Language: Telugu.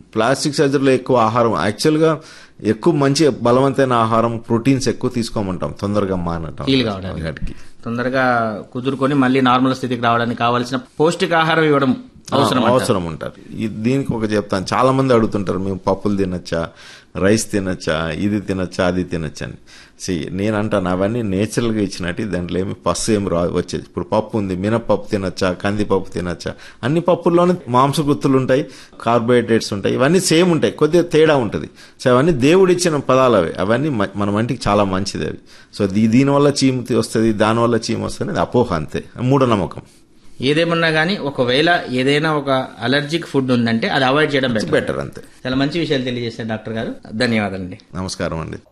ప్లాస్టిక్ సర్జరీలో ఎక్కువ ఆహారం యాక్చువల్గా ఎక్కువ మంచి బలవంతమైన ఆహారం ప్రోటీన్స్ ఎక్కువ తీసుకోమంటాం తొందరగా మానటం Heal కావడానికి. వాటికి. తొందరగా కుదురుకొని మళ్ళీ నార్మల్ స్థితికి రావడానికి కావాల్సిన పౌష్టికాహారం ఇవ్వడం అవసరం అంటారు. అవసరం ఉంటారు ఈ- దీనికి ఒక చెప్తాను చాలా మంది అడుగుతుంటారు మేము పప్పులు తినచ్చా రైస్ తినచ్చా ఇది తినచ్చా అది తినచ్చా అని సి నేను అంటాను అవన్నీ నేచురల్ గా ఇచ్చినట్టు దాంట్లో ఏమి పస్సు ఏమి రా వచ్చేది ఇప్పుడు పప్పు ఉంది మినపప్పు తినచ్చా కందిపప్పు తినచ్చా అన్ని పప్పుల్లోనే మాంసగుత్తులు ఉంటాయి కార్బోహైడ్రేట్స్ ఉంటాయి ఇవన్నీ సేమ్ ఉంటాయి కొద్దిగా తేడా ఉంటుంది సో అవన్నీ దేవుడు ఇచ్చిన పదాలు అవి అవన్నీ మ- మన వంటికి చాలా మంచిది అవి సో దీ- దీనివల్ల చీము వస్తుంది దానివల్ల చీము వస్తుంది అది అపోహ అంతే మూఢనమ్మకం ఏదేమన్నా కానీ ఒకవేళ ఏదైనా ఒక అలర్జిక్ ఫుడ్ ఉందంటే అది అవాయిడ్ చేయడం బెటర్ బెటర్ అంతే చాలా మంచి విషయాలు తెలియజేశారు డాక్టర్ గారు ధన్యవాదాలండి నమస్కారం అండి